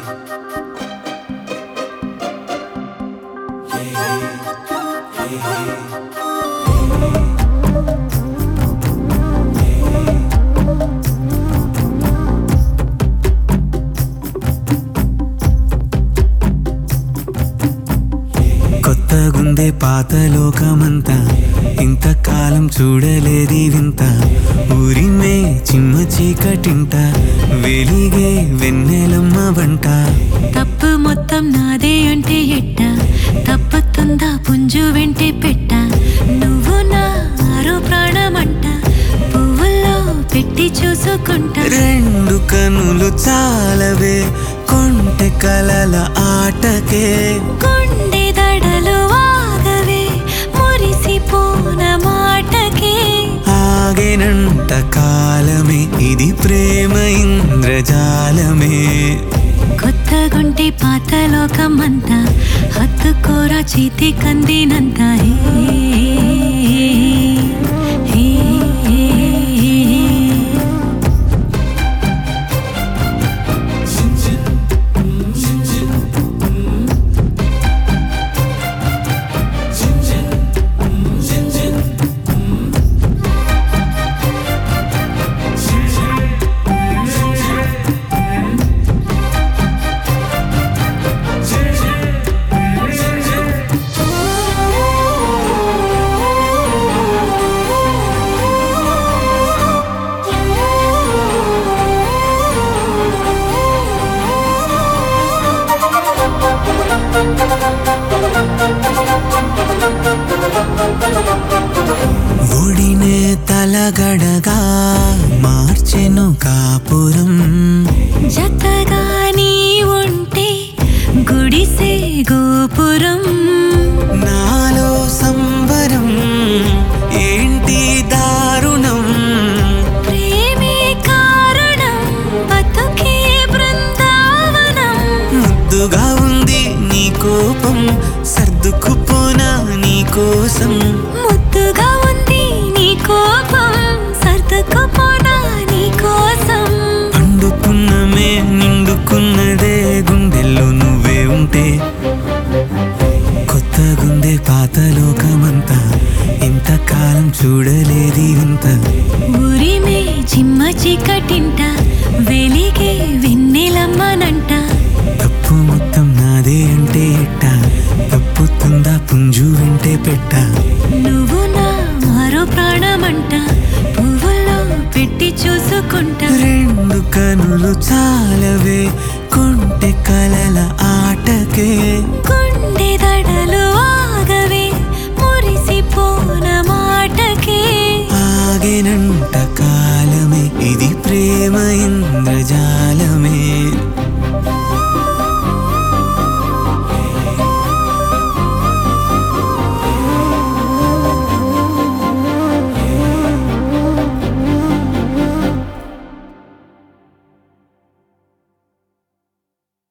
కొత్తగుందే పాత లోకమంతా ఇంతకాలం చూడలేది వింత ఊరిమే చిమ్మ చీకటింట వెలిగే వెన్నెలమ్మ వంట తప్పు మొత్తం నాదే అంటే ఎట్ట తప్పుతుందా పుంజు వెంటే పెట్ట నువ్వు నా ఆరో ప్రాణమంట పువ్వుల్లో పెట్టి చూసుకుంటా రెండు కనులు చాలవే కొంటె కలల ఆటకే గుండె దడలు ఆగవే మురిసిపోన మాటకే ఆగెనంట కాలమే ఇది ప్రేమ ఇంద్రజాలమే కొత్తగుంటే పాత లోకమంతా హత్తుకోరా చేతి కందినంత ఒడినే తలగడగా మార్చెను కాపురం జతగా నీ ఉంటే గుడిసే గోపురం నాలో సంబరం ఏంటి దారుణం ప్రేమే కారణం బతుకే బృందావనం ముద్దుగా ఉంది నీ కోపం సర్దుకుపోనా నీ కోసం ముద్దుగా ఉంది నీ కోపం సర్దుకుపోనా నీ కోసం పండుకున్నమే నిండుకున్నదే గుండెల్లో నువ్వే ఉంటే కొత్తగుందే పాత లోకమంతా ఇంతకాలం చూడలేది ఇంత ఊరిమే చిమ్మ చీకటింట వెలిగే వెన్నెలమ్మనంట తప్పు మొత్తం నాదే అంటే ఎట్ట తప్పుతుందా పుంజు వెంటే పెట్ట నువ్వు నా మరో ప్రాణమంట పువ్వుల్లో పెట్టి చూసుకుంటా రెండు కనులు చాలవే కొంటె కలల ఆటకే గుండె దడలు ఆగవే మురిసిపోన మాటకే ఆగెనంట కాలమే ఇది ప్రేమ